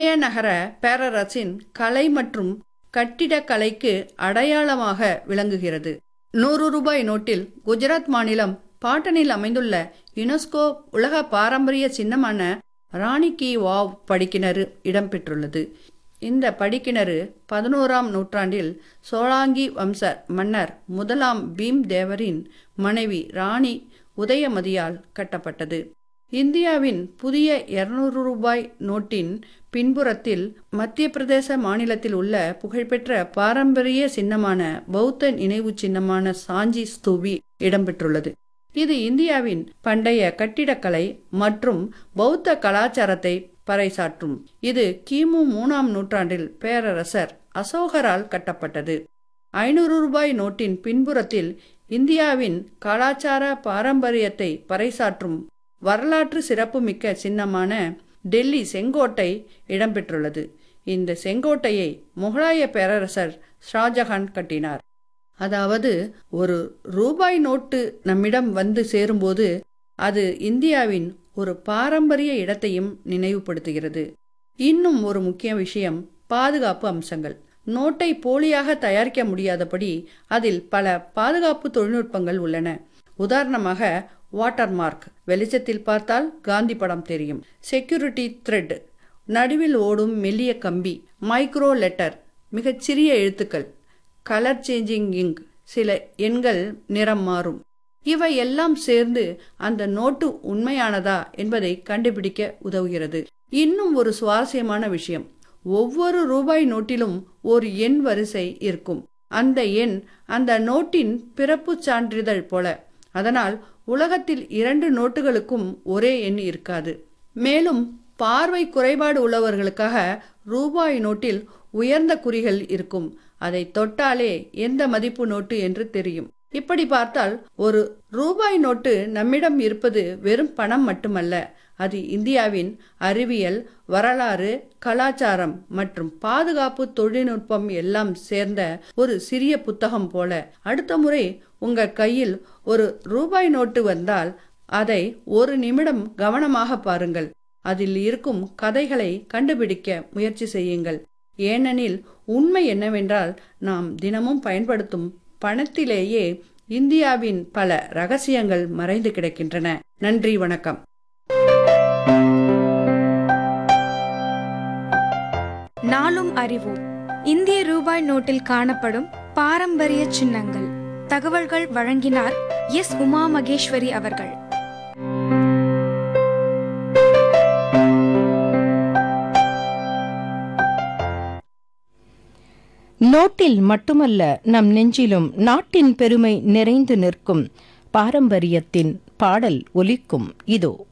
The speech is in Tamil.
விஜயநகர பேரரசின் கலை மற்றும் கட்டிடக்கலைக்கு அடையாளமாக விளங்குகிறது நூறு ரூபாய் நோட்டில் குஜராத் மாநிலம் பாட்டனில் அமைந்துள்ள யுனெஸ்கோ உலக பாரம்பரிய சின்னமான ராணி கி வாவ் படிக்கிணறு இடம்பெற்றுள்ளது இந்த படிக்கிணறு பதினோராம் நூற்றாண்டில் சோலாங்கி வம்ச மன்னர் முதலாம் பீம் தேவரின் மனைவி ராணி உதயமதியால் கட்டப்பட்டது இந்தியாவின் புதிய இருநூறு ரூபாய் நோட்டின் பின்புறத்தில் மத்திய பிரதேச மாநிலத்தில் உள்ள புகழ்பெற்ற பாரம்பரிய சின்னமான பௌத்த நினைவு சின்னமான சாஞ்சி ஸ்தூபி இடம்பெற்றுள்ளது இது இந்தியாவின் பண்டைய கட்டிடக்கலை மற்றும் பௌத்த கலாச்சாரத்தை பறைசாற்றும் இது கிமு மூணாம் நூற்றாண்டில் பேரரசர் அசோகரால் கட்டப்பட்டது ஐநூறு ரூபாய் நோட்டின் பின்புறத்தில் இந்தியாவின் கலாச்சார பாரம்பரியத்தை பறைசாற்றும் வரலாற்று சிறப்புமிக்க சின்னமான டெல்லி செங்கோட்டை இடம்பெற்றுள்ளது இந்த செங்கோட்டையை முகலாய பேரரசர் ஷாஜஹான் கட்டினார் அதாவது ஒரு ரூபாய் நோட்டு நம்மிடம் வந்து சேரும்போது அது இந்தியாவின் ஒரு பாரம்பரிய இடத்தையும் நினைவுபடுத்துகிறது இன்னும் ஒரு முக்கிய விஷயம் பாதுகாப்பு அம்சங்கள் நோட்டை போலியாக தயாரிக்க முடியாதபடி அதில் பல பாதுகாப்பு தொழில்நுட்பங்கள் உள்ளன உதாரணமாக வாட்டர் மார்க் வெளிச்சத்தில் பார்த்தால் காந்தி படம் தெரியும் செக்யூரிட்டி த்ரெட் நடுவில் ஓடும் மெல்லிய கம்பி மைக்ரோ லெட்டர் மிகச்சிறிய எழுத்துக்கள் கலர் சேஞ்சிங் இங்க் சில எண்கள் நிறம் மாறும் இவை எல்லாம் சேர்ந்து அந்த நோட்டு உண்மையானதா என்பதை கண்டுபிடிக்க உதவுகிறது இன்னும் ஒரு சுவாரஸ்யமான விஷயம் ஒவ்வொரு ரூபாய் நோட்டிலும் ஒரு எண் வரிசை இருக்கும் அந்த எண் அந்த நோட்டின் பிறப்பு சான்றிதழ் போல அதனால் உலகத்தில் இரண்டு நோட்டுகளுக்கும் ஒரே எண் இருக்காது மேலும் பார்வை குறைபாடு உள்ளவர்களுக்காக ரூபாய் நோட்டில் உயர்ந்த குறிகள் இருக்கும் அதை தொட்டாலே எந்த மதிப்பு நோட்டு என்று தெரியும் இப்படி பார்த்தால் ஒரு ரூபாய் நோட்டு நம்மிடம் இருப்பது வெறும் பணம் மட்டுமல்ல அது இந்தியாவின் அறிவியல் வரலாறு கலாச்சாரம் மற்றும் பாதுகாப்பு தொழில்நுட்பம் எல்லாம் சேர்ந்த ஒரு சிறிய புத்தகம் போல அடுத்த முறை உங்கள் கையில் ஒரு ரூபாய் நோட்டு வந்தால் அதை ஒரு நிமிடம் கவனமாக பாருங்கள் அதில் இருக்கும் கதைகளை கண்டுபிடிக்க முயற்சி செய்யுங்கள் ஏனெனில் உண்மை என்னவென்றால் நாம் தினமும் பயன்படுத்தும் பணத்திலேயே இந்தியாவின் பல ரகசியங்கள் மறைந்து கிடக்கின்றன நன்றி வணக்கம் நாளும் அறிவோம் இந்திய ரூபாய் நோட்டில் காணப்படும் பாரம்பரிய சின்னங்கள் தகவல்கள் வழங்கினார் எஸ் உமா மகேஸ்வரி அவர்கள் நோட்டில் மட்டுமல்ல நம் நெஞ்சிலும் நாட்டின் பெருமை நிறைந்து நிற்கும் பாரம்பரியத்தின் பாடல் ஒலிக்கும் இதோ